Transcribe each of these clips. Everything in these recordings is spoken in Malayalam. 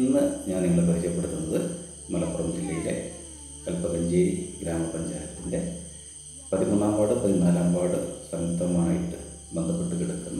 ഇന്ന് ഞാൻ നിങ്ങളെ പരിചയപ്പെടുത്തുന്നത് മലപ്പുറം ജില്ലയിലെ കൽപ്പകഞ്ചേരി ഗ്രാമപഞ്ചായത്തിൻ്റെ പതിമൂന്നാം വാർഡ് പതിനാലാം വാർഡ് സംയുക്തമായിട്ട് ബന്ധപ്പെട്ട് കിടക്കുന്ന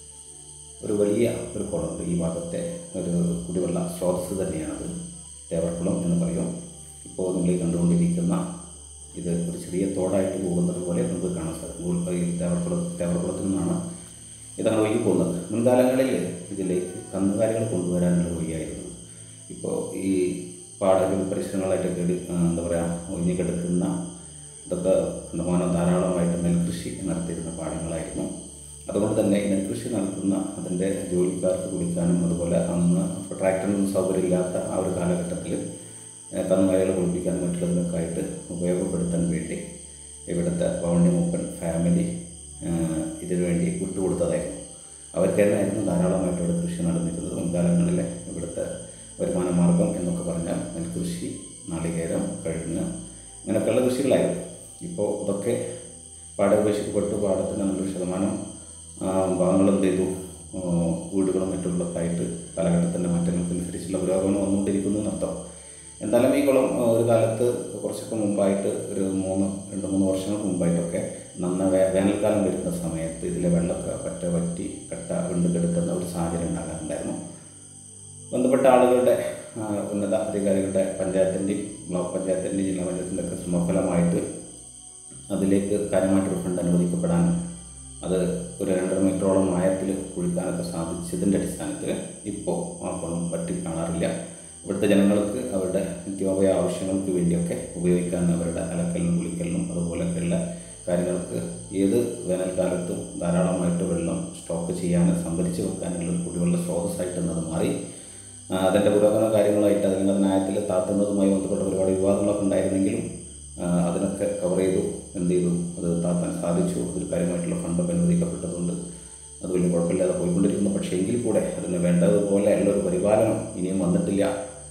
ഒരു വലിയ ഒരു കുളമുണ്ട് ഈ ഭാഗത്തെ ഒരു കുടിവെള്ള സ്രോതസ്സ് തന്നെയാണത് തേവർക്കുളം എന്ന് പറയും ഇപ്പോൾ നിങ്ങൾ ഈ കണ്ടുകൊണ്ടിരിക്കുന്ന ഇത് ഒരു ചെറിയ തോടായിട്ട് പോകുന്നത് പോലെ നമുക്ക് കാണാൻ സാധിക്കും ഈ തേവർക്കുളം തേവർക്കുളത്തിൽ നിന്നാണ് ഇതങ്ങനെ ഒഴുകി പോകുന്നത് മുൻകാലങ്ങളിൽ ഇതിലേക്ക് കന്നുകാലികൾ കൊണ്ടുവരാനുള്ള വഴിയായിരുന്നു ഇപ്പോൾ ഈ പാടകൾ പരിസരങ്ങളായിട്ടൊക്കെ ഇടി- ആ, എന്താ പറയുക ഒഴിഞ്ഞു കിടക്കുന്ന ഇതൊക്കെ കണ്ടമാനം ധാരാളമായിട്ട് നെൽകൃഷി നടത്തിയിരുന്ന പാടങ്ങളായിരുന്നു അതുകൊണ്ട് തന്നെ ഈ നെൽകൃഷി നടത്തുന്ന അതിൻ്റെ ജോലിക്കാർക്ക് കുടിക്കാനും അതുപോലെ അന്ന് ഇപ്പോൾ ട്രാക്ടറിനൊന്നും സൗകര്യമില്ലാത്ത ആ ഒരു കാലഘട്ടത്തിൽ കന്നുകാലികളെ കുളിപ്പിക്കാനും മറ്റുള്ളതിനൊക്കെ ആയിട്ട് ഉപയോഗപ്പെടുത്താൻ വേണ്ടി ഇവിടുത്തെ പൗണ്യ മൂപ്പൻ ഫാമിലി ഏഹ് ഇതിനു വേണ്ടി വിട്ടുകൊടുത്തതായിരുന്നു അവർക്ക് തന്നെയായിരുന്നു ധാരാളമായിട്ട് ഇവിടെ കൃഷി നടന്നിരുന്നത് മുൻകാലങ്ങളിലെ ഇവിടുത്തെ വരുമാന മാർഗം എന്നൊക്കെ പറഞ്ഞാൽ നെൽകൃഷി നാളികേരം കഴുങ്ങ് ഇങ്ങനെയൊക്കെയുള്ള കൃഷികളായിരുന്നു ഇപ്പോൾ ഇതൊക്കെ പാട ഉപേക്ഷിക്കപ്പെട്ടു പാടത്തിന് നല്ലൊരു ശതമാനം ആ, ഭാഗങ്ങൾ എന്ത് ചെയ്തു ആ, വീടുകളും മറ്റുള്ളതൊക്കെ ആയിട്ട് കാലഘട്ടത്തിൻ്റെ മാറ്റങ്ങൾക്കനുസരിച്ചുള്ള പുരോഗമനം വന്നുകൊണ്ടിരിക്കുന്നു എന്നർത്ഥം എന്തായാലും ഈ കുളം ആ, ഒരു കാലത്ത് കുറച്ചൊക്കെ മുമ്പായിട്ട് ഒരു മൂന്ന് രണ്ട് മൂന്ന് വർഷങ്ങൾക്ക് മുമ്പായിട്ടൊക്കെ നന്ന വേ വേനൽക്കാലം വരുന്ന സമയത്ത് ഇതിലെ വെള്ളമൊക്കെ പറ്റ വറ്റി കട്ട വീണ്ടും കിടക്കുന്ന ഒരു സാഹചര്യം ഉണ്ടാകാറുണ്ടായിരുന്നു ബന്ധപ്പെട്ട ആളുകളുടെ ആ, ഉന്നത അധികാരികളുടെ പഞ്ചായത്തിൻ്റെയും ബ്ലോക്ക് പഞ്ചായത്തിൻ്റെയും ജില്ലാ പഞ്ചായത്തിൻ്റെ ഒക്കെ ശ്രമഫലമായിട്ട് അതിലേക്ക് കാര്യമായിട്ട് ഫണ്ട് അനുവദിക്കപ്പെടാനും അത് ഒരു രണ്ടര മീറ്ററോളം ആയത്തിൽ കുഴിക്കാനൊക്കെ സാധിച്ചതിൻ്റെ അടിസ്ഥാനത്തിൽ ഇപ്പോൾ ആ കുളം വറ്റി കാണാറില്ല ഇവിടുത്തെ ജനങ്ങൾക്ക് അവരുടെ നിത്യോപയ ആവശ്യങ്ങൾക്ക് വേണ്ടിയൊക്കെ ഉപയോഗിക്കാൻ അവരുടെ അലക്കലിനും കുളിക്കലിനും അതുപോലെയൊക്കെയുള്ള കാര്യങ്ങൾക്ക് ഏത് വേനൽക്കാലത്തും ധാരാളമായിട്ട് വെള്ളം സ്റ്റോക്ക് ചെയ്യാനും സംഭരിച്ച് വെക്കാനുള്ള ഒരു കുടിവെള്ള സ്രോതസ്സായിട്ട് എന്നത് മാറി ആ, അതിൻ്റെ പുരോഗമന കാര്യങ്ങളായിട്ട് അതിൻ്റെ അതിനായത്തിൽ താത്തുന്നതുമായി ബന്ധപ്പെട്ട ഒരുപാട് വിവാദങ്ങളൊക്കെ ഉണ്ടായിരുന്നെങ്കിലും ആ, അതിനൊക്കെ കവർ ചെയ്തു എന്ത് ചെയ്തു അത് താത്താൻ സാധിച്ചു അതിൽ കാര്യമായിട്ടുള്ള ഫണ്ടൊക്കെ അനുവദിക്കപ്പെട്ടതുകൊണ്ട് അത് വലിയ കുഴപ്പമില്ലാതെ പോയിക്കൊണ്ടിരിക്കുന്നു പക്ഷേ എങ്കിൽ കൂടെ അതിന് വേണ്ടതുപോലെ ഉള്ള ഒരു പരിപാലനം ഇനിയും വന്നിട്ടില്ല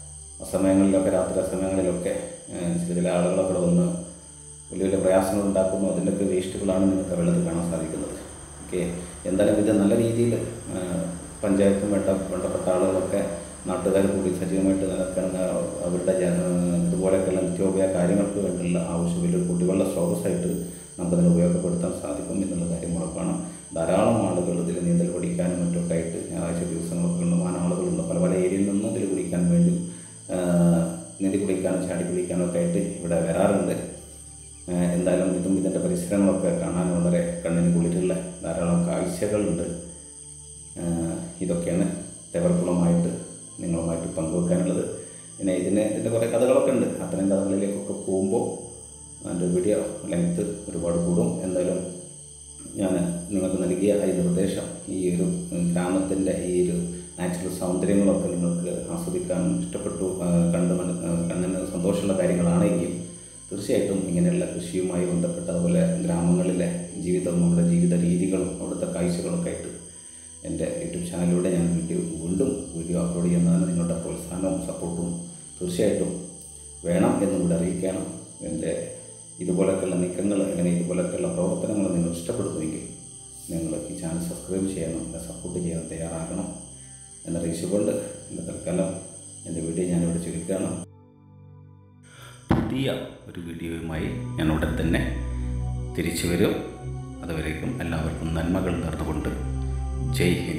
ആ സമയങ്ങളിലൊക്കെ രാത്രി സമയങ്ങളിലൊക്കെ ഏഹ്, ചില ചില ആളുകളൊക്കെ ഇവിടെ വന്ന് വലിയ വലിയ പ്രയാസങ്ങൾ ഉണ്ടാക്കുന്നു അതിൻ്റെയൊക്കെ വേസ്റ്റുകളാണ് നിങ്ങൾക്ക് വെള്ളത്തിൽ കാണാൻ സാധിക്കുന്നത് ഓക്കെ എന്തായാലും ഇത് നല്ല രീതിയിൽ പഞ്ചായത്തും വേണ്ട വേണ്ടപ്പെട്ട ആളുകളൊക്കെ നാട്ടുകാർ കൂടി സജീവമായിട്ട് നിലനിൽക്കുന്ന അവരുടെ ജന ഇതുപോലെയൊക്കെയുള്ള നിത്യോപയ കാര്യങ്ങൾക്ക് വേണ്ടിയുള്ള ആവശ്യം വലിയ കുടിവെള്ള സ്രോതസ്സായിട്ട് നമുക്കതിനെ ഉപയോഗപ്പെടുത്താൻ സാധിക്കും എന്നുള്ള കാര്യം ഉറപ്പാണ് ധാരാളം ആളുകൾ ഇതിൽ നീന്തൽ പഠിക്കാനും മറ്റൊക്കെ ആയിട്ട് ഞായറാഴ്ച ദിവസങ്ങളൊക്കെ ഉണ്ടമാനം ആളുകളുണ്ട് പല പല ഏരിയയിൽ നിന്നും ഇതിൽ കുടിക്കാൻ വേണ്ടി ആ, നീന്തി കുളിക്കാനും ചാടി കുളിക്കാനും ഒക്കെ ആയിട്ട് ഇവിടെ വരാറുണ്ട് ആ, എന്തായാലും ഇതും ഇതിൻ്റെ പരിസരങ്ങളൊക്കെ കാണാൻ വളരെ കണ്ണിന് കുളിരുള്ള ധാരാളം കാഴ്ചകളുണ്ട് ആ, ഇതൊക്കെയാണ് തെവർക്കുളമായിട്ട് നിങ്ങളുമായിട്ട് പങ്കുവെക്കാനുള്ളത് പിന്നെ ഇതിന് ഇതിൻ്റെ കുറേ കഥകളൊക്കെ ഉണ്ട് അത്തരം കഥകളിലേക്കൊക്കെ പോകുമ്പോൾ അതിൻ്റെ വീഡിയോ ലെങ്ത്ത് ഒരുപാട് കൂടും എന്തായാലും ഞാൻ നിങ്ങൾക്ക് നൽകിയ ഈ നിർദ്ദേശം ഈ ഒരു ഗ്രാമത്തിൻ്റെ ഈ ഒരു നാച്ചുറൽ സൗന്ദര്യങ്ങളൊക്കെ നിങ്ങൾക്ക് ആസ്വദിക്കാനും ഇഷ്ടപ്പെട്ടു ആ, കണ്ട് മന- ആ, കണ്ണിന് സന്തോഷമുള്ള കാര്യങ്ങളാണെങ്കിൽ തീർച്ചയായിട്ടും ഇങ്ങനെയുള്ള കൃഷിയുമായി ബന്ധപ്പെട്ട അതുപോലെ ഗ്രാമങ്ങളിലെ ജീവിതവും അവിടെ ജീവിത രീതികളും അവിടുത്തെ കാഴ്ചകളൊക്കെ ആയിട്ട് എൻ്റെ യൂട്യൂബ് ചാനലിലൂടെ ഞാൻ വീഡിയോ വീണ്ടും വീഡിയോ അപ്ലോഡ് ചെയ്യുന്നതിന് നിങ്ങളുടെ പ്രോത്സാഹനവും സപ്പോർട്ടും തീർച്ചയായിട്ടും വേണം എന്നും കൂടെ അറിയിക്കണം എൻ്റെ ഇതുപോലൊക്കെയുള്ള നീക്കങ്ങൾ അല്ലെങ്കിൽ ഇതുപോലൊക്കെയുള്ള പ്രവർത്തനങ്ങൾ നിങ്ങൾ ഇഷ്ടപ്പെടുന്നുവെങ്കിൽ നിങ്ങൾ ഈ ചാനൽ സബ്സ്ക്രൈബ് ചെയ്യണം എന്നെ സപ്പോർട്ട് ചെയ്യാൻ തയ്യാറാകണം എന്നറിയിച്ചുകൊണ്ട് എൻ്റെ തൽക്കാലം എൻ്റെ വീഡിയോ ഞാനിവിടെ ചുരുക്കുകയാണ് പുതിയ ഒരു വീഡിയോയുമായി ഞാൻ ഉടൻ തന്നെ തിരിച്ചു വരും അതുവരേക്കും എല്ലാവർക്കും നന്മകൾ നേർന്നുകൊണ്ട് ജയ് ഹിന്ദ്